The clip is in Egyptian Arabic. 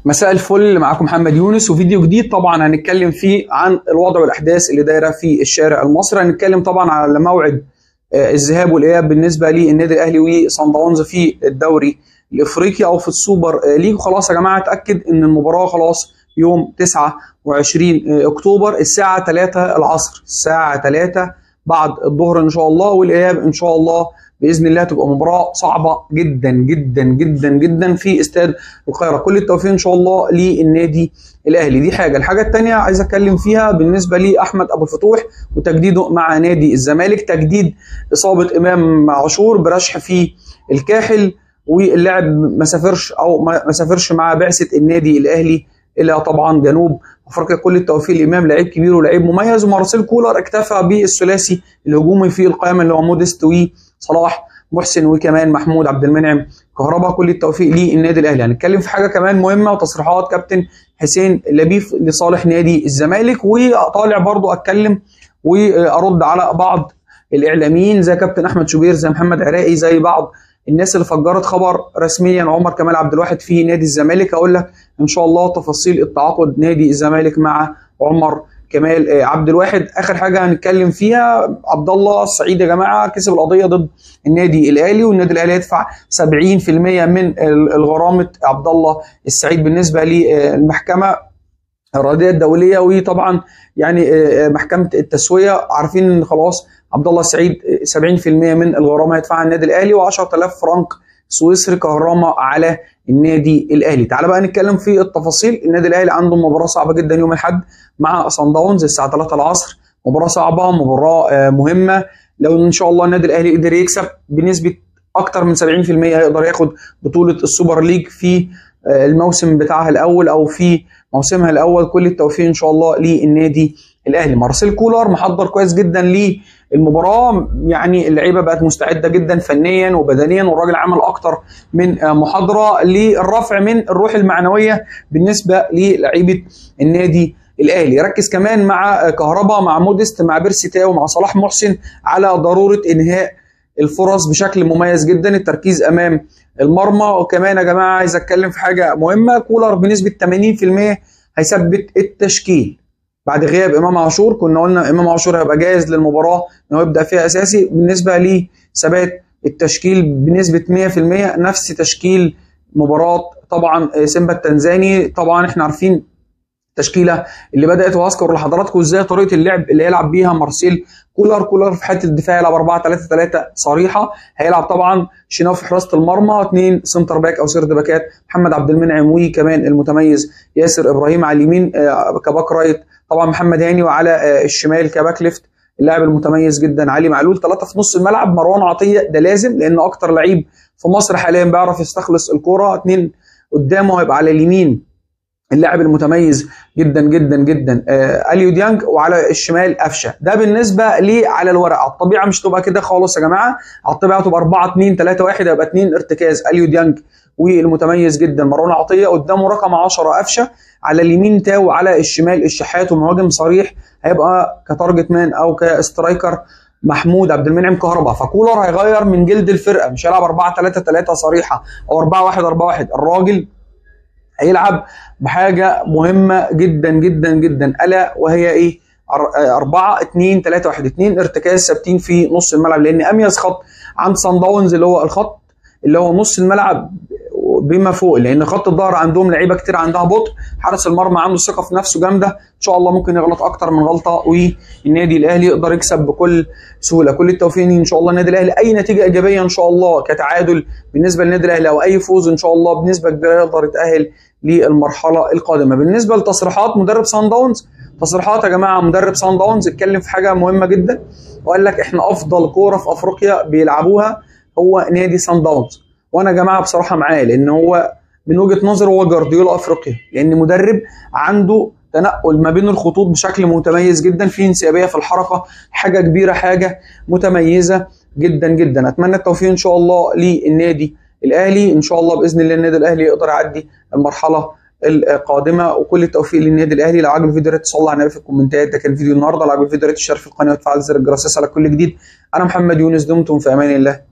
مساء الفل معاكم محمد يونس وفيديو جديد طبعا هنتكلم فيه عن الوضع والاحداث اللي دايره في الشارع المصري هنتكلم طبعا على موعد آه، الذهاب والاياب بالنسبه للنادي الاهلي وصن داونز في الدوري الافريقي او في السوبر آه، ليج خلاص يا جماعه اتاكد ان المباراه خلاص يوم 29 اكتوبر الساعه 3 العصر الساعه 3 بعد الظهر ان شاء الله والاياب ان شاء الله باذن الله تبقى مباراه صعبه جدا جدا جدا جدا في استاد القاهره كل التوفيق ان شاء الله للنادي الاهلي دي حاجه الحاجه الثانيه عايز اتكلم فيها بالنسبه لاحمد ابو الفتوح وتجديده مع نادي الزمالك تجديد اصابه امام عاشور برشح في الكاحل واللاعب ما سافرش او ما سافرش مع بعثه النادي الاهلي الى طبعا جنوب افريقيا كل التوفيق لامام لعيب كبير ولعيب مميز ومارسيل كولر اكتفى بالثلاثي الهجومي في القائمه اللي هو موديست وصلاح محسن وكمان محمود عبد المنعم كهربا كل التوفيق للنادي الاهلي هنتكلم في حاجه كمان مهمه وتصريحات كابتن حسين لبيف لصالح نادي الزمالك وطالع برضو اتكلم وارد على بعض الاعلاميين زي كابتن احمد شوبير زي محمد عراقي زي بعض الناس اللي فجرت خبر رسميا عمر كمال عبد الواحد في نادي الزمالك اقول لك ان شاء الله تفاصيل التعاقد نادي الزمالك مع عمر كمال آه، عبد الواحد اخر حاجه هنتكلم فيها عبد الله السعيد يا جماعه كسب القضيه ضد النادي الاهلي والنادي الاهلي يدفع 70% من الغرامه عبد الله السعيد بالنسبه للمحكمه الرياضيه الدوليه وطبعا يعني آه، محكمه التسويه عارفين ان خلاص عبد الله السعيد 70% من الغرامه هيدفعها النادي الاهلي و10000 فرنك سويسري كهرامه على النادي الاهلي تعال بقى نتكلم في التفاصيل النادي الاهلي عنده مباراه صعبه جدا يوم الاحد مع صن داونز الساعه 3 العصر مباراه صعبه مباراه آه، مهمه لو ان شاء الله النادي الاهلي قدر يكسب بنسبه اكتر من 70% هيقدر ياخد بطوله السوبر ليج في آه، الموسم بتاعها الاول او في موسمها الاول كل التوفيق ان شاء الله للنادي الاهلي مارسيل كولر محضر كويس جدا للمباراه يعني اللعيبه بقت مستعده جدا فنيا وبدنيا والراجل عمل اكتر من محاضره للرفع من الروح المعنويه بالنسبه للعيبه النادي الاهلي ركز كمان مع كهربا مع موديست مع بيرسي تاو مع صلاح محسن على ضروره انهاء الفرص بشكل مميز جدا التركيز امام المرمى وكمان يا جماعه عايز اتكلم في حاجه مهمه كولر بنسبه 80% هيثبت التشكيل بعد غياب امام عاشور كنا قلنا امام عاشور هيبقى جاهز للمباراه ان هو يبدا فيها اساسي بالنسبه لثبات التشكيل بنسبه 100% نفس تشكيل مباراه طبعا سيمبا التنزاني طبعا احنا عارفين التشكيله اللي بدات واذكر لحضراتكم ازاي طريقه اللعب اللي هيلعب بيها مارسيل كولر كولر في حته الدفاع يلعب 4 3 3 صريحه هيلعب طبعا شناوي في حراسه المرمى اثنين سنتر باك او سيرد باكات محمد عبد المنعم وكمان المتميز ياسر ابراهيم على اليمين آه، كباك رايت طبعا محمد هاني وعلى آه، الشمال كباك ليفت اللاعب المتميز جدا علي معلول ثلاثه في نص الملعب مروان عطيه ده لازم لان اكتر لعيب في مصر حاليا بيعرف يستخلص الكوره اثنين قدامه هيبقى على اليمين اللاعب المتميز جدا جدا جدا آه اليو ديانج وعلى الشمال قفشه ده بالنسبه لي على الورق على الطبيعه مش تبقى كده خالص يا جماعه على الطبيعه تبقى 4 2 3 1 هيبقى 2 ارتكاز اليو ديانج والمتميز جدا مروان عطيه قدامه رقم 10 قفشه على اليمين تاو على الشمال الشحات ومهاجم صريح هيبقى كتارجت مان او كسترايكر محمود عبد المنعم كهربا فكولر هيغير من جلد الفرقه مش هيلعب 4 3 3 صريحه او 4 1 4 1 الراجل هيلعب بحاجه مهمه جدا جدا جدا الا وهي ايه 4 2 3 1 2 ارتكاز ثابتين في نص الملعب لان اميز خط عند سان داونز اللي هو الخط اللي هو نص الملعب بما فوق لان خط الظهر عندهم لعيبه كتير عندها بطء حارس المرمى عنده ثقه في نفسه جامده ان شاء الله ممكن يغلط اكتر من غلطه والنادي الاهلي يقدر يكسب بكل سهوله كل التوفيق ان شاء الله النادي الاهلي اي نتيجه ايجابيه ان شاء الله كتعادل بالنسبه للنادي الاهلي او اي فوز ان شاء الله بنسبه كبيره يقدر يتاهل للمرحله القادمه بالنسبه لتصريحات مدرب سان داونز تصريحات يا جماعه مدرب سان داونز اتكلم في حاجه مهمه جدا وقال لك احنا افضل كوره في افريقيا بيلعبوها هو نادي سان داونز وانا يا جماعه بصراحه معاه لان هو من وجهه نظري هو جارديولا افريقيا لان مدرب عنده تنقل ما بين الخطوط بشكل متميز جدا في انسيابيه في الحركه حاجه كبيره حاجه متميزه جدا جدا اتمنى التوفيق ان شاء الله للنادي الاهلي ان شاء الله باذن الله النادي الاهلي يقدر يعدي المرحله القادمه وكل التوفيق للنادي الاهلي لو عجب الفيديو ريت تصلي على النبي في الكومنتات ده كان فيديو النهارده لو عجب الفيديو ريت تشترك في القناه وتفعل زر الجرس يصلك كل جديد انا محمد يونس دمتم في امان الله